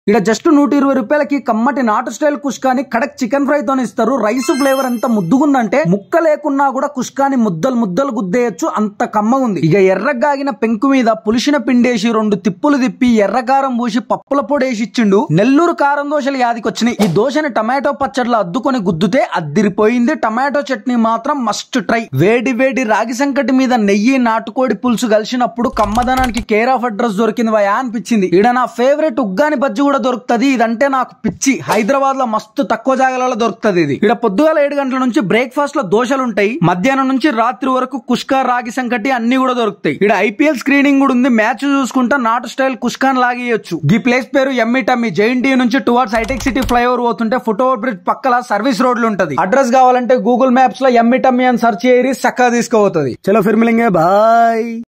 ఇక్కడ జస్ట్ నూట ఇరవై రూపాయలకి కమ్మటి నాటు స్టైల్ కుష్కాని కడక్ చికెన్ ఫ్రై తో ఇస్తారు రైస్ ఫ్లేవర్ ఎంత ముద్దుగుందంటే ముక్క లేకున్నా కూడా కుష్కాని ముద్దలు ముద్దలు గుద్దేయచ్చు అంత కమ్మగా ఉంది ఇక ఎర్రగాగిన పెంకు మీద పులిసిన పిండేసి రెండు తిప్పులు తిప్పి ఎర్రకారం పూసి పప్పుల పొడేసి ఇచ్చిండు నెల్లూరు కారం దోశలు యాదికొచ్చినాయి ఈ దోశని టమాటో పచ్చడిలో అద్దుకొని గుద్దుతే అద్దిరిపోయింది టమాటో చట్నీ మాత్రం మస్ట్ ట్రై వేడి వేడి రాగి సంకటి మీద నెయ్యి నాటుకోడి పులుసు కలిసినప్పుడు కమ్మదనానికి కేర్ ఆఫ్ అడ్రస్ దొరికింది వయా అనిపించింది ఈడ నా ఫేవరెట్ ఉగ్గాని బజ్జి కూడా దొరుకుతది ఇదంటే నాకు పిచ్చి హైదరాబాద్ లో మస్తు తక్కువ జాగాలలో దొరుకుతది ఇది ఇక్కడ పొద్దుగాల ఏడు గంటల నుంచి బ్రేక్ఫాస్ట్ లో దోశలు ఉంటాయి మధ్యాహ్నం నుంచి రాత్రి వరకు కుష్కా రాగి సంకటి అన్ని కూడా దొరుకుతాయి ఇక్కడ ఐపీఎల్ స్క్రీనింగ్ కూడా ఉంది మ్యాచ్ చూసుకుంటా నాటు స్టైల్ కుష్కాన్ లాగేయచ్చు ఈ ప్లేస్ పేరు ఎమ్మి టమ్మి జైంటీ నుంచి టువర్డ్స్ హైటెక్ సిటీ ఫ్లైఓవర్ పోతుంటే ఫుట్ఓవర్ బ్రిడ్జ్ పక్కల సర్వీస్ రోడ్లు ఉంటది అడ్రస్ కావాలంటే గూగుల్ మ్యాప్స్ లో ఎమ్మి టమ్మి అని సెర్చ్ చేయరి చక్కగా తీసుకోబోతుంది చలో ఫిర్ మిలింగే బాయ్